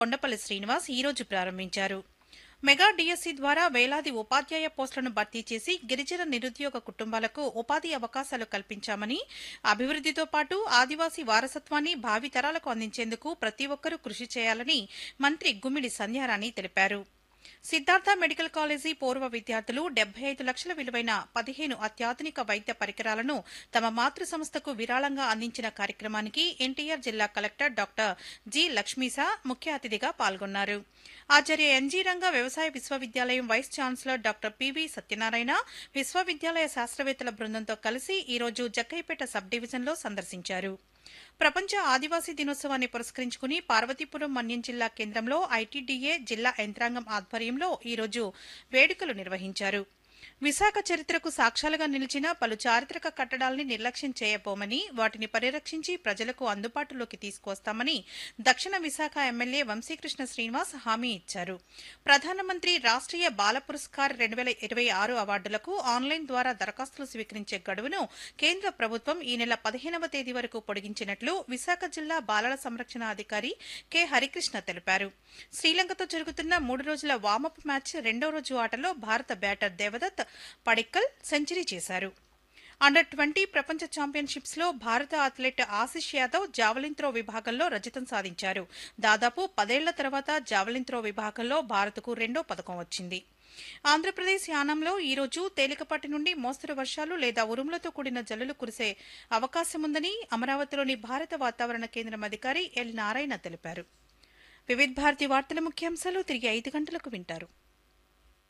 కొండపల్లి శ్రీనివాస్ ఈ రోజు ప్రారంభించారు మెగా డిఎస్సి ద్వారా వేలాది ఉపాధ్యాయ పోస్టులను భర్తీ చేసి గిరిజన నిరుద్యోగ కుటుంబాలకు ఉపాధి అవకాశాలు కల్పించామని అభివృద్ధితో పాటు ఆదివాసీ వారసత్వాన్ని భావితరాలకు అందించేందుకు ప్రతి ఒక్కరూ కృషి చేయాలని మంత్రి గుమ్మిడి సంధ్యారాణి తెలిపారు సిద్ధార్థ మెడికల్ కాలేజీ పూర్వ విద్యార్థులు డెబ్బై ఐదు లక్షల విలువైన పదిహేను అత్యాధునిక వైద్య పరికరాలను తమ మాతృ సంస్థకు విరాళంగా అందించిన కార్యక్రమానికి ఎన్టీఆర్ జిల్లా కలెక్టర్ డాక్టర్ జి లక్ష్మీసా ముఖ్య అతిథిగా పాల్గొన్నారు ఆచార్య ఎన్జీ రంగ వ్యవసాయ విశ్వవిద్యాలయం vice chancellor doctor PV Satyanarayana విశ్వవిద్యాలయ శాస్త్రవేత్తల బృందంతో కలిసి ఈ రోజు జగ్గైపేట సబ్ డివిజన్లో సందర్శించారు ప్రపంచ ఆదివాసీ దినోత్సవాన్ని పురస్కరించుకుని పార్వతీపురం మన్యం జిల్లా కేంద్రంలో ఐటీడీఏ జిల్లా యంత్రాంగం ఆధ్వర్యంలో ఈ రోజు వేడుకలు నిర్వహించారు విశాఖ చరిత్రకు సాక్ష్యాలుగా నిలిచిన పలు చారిత్రక కట్టడాల్ని నిర్లక్ష్యం చేయబోమని వాటిని పరిరక్షించి ప్రజలకు అందుబాటులోకి తీసుకువస్తామని దక్షిణ విశాఖ ఎమ్మెల్యే వంశీకృష్ణ శ్రీనివాస్ హామీ ఇచ్చారు ప్రధానమంత్రి రాష్ట్రీయ బాల పురస్కార్ రెండు వేల ఇరవై ఆరు అవార్డులకు ఆన్లైన్ ద్వారా దరఖాస్తులు స్వీకరించే గడువును కేంద్ర ప్రభుత్వం ఈ నెల పదిహేనవ తేదీ వరకు పొడిగించినట్లు విశాఖ జిల్లా బాలల సంరక్షణ అధికారి కె హరికృష్ణ తెలిపారు శ్రీలంకతో జరుగుతున్న మూడు రోజుల వామప్ మ్యాచ్ రెండో రోజు ఆటలో భారత బ్యాటర్ దేవదత్ పడిక్కల్ సెంచరీ చేశారు అండర్ ట్వంటీ ప్రపంచ ఛాంపియన్షిప్స్ లో భారత athlete Ashish Yadav javelin throw విభాగంలో రజతం సాధించారు దాదాపు పదేళ్ల తర్వాత జావలిన్ త్రో విభాగంలో భారత్కు రెండో పథకం వచ్చింది ఆంధ్రప్రదేశ్ యానంలో ఈ రోజు తేలికపాటి నుండి మోస్తరు వర్షాలు లేదా ఉరుములతో కూడిన జల్లులు కురిసే అవకాశముందని అమరావతిలోని భారత వాతావరణ కేంద్రం అధికారి ఎల్ నారాయణ తెలిపారు వివిధ భారతి వార్తల ముఖ్యాంశాలు తిరిగి ఐదు గంటలకు వింటారు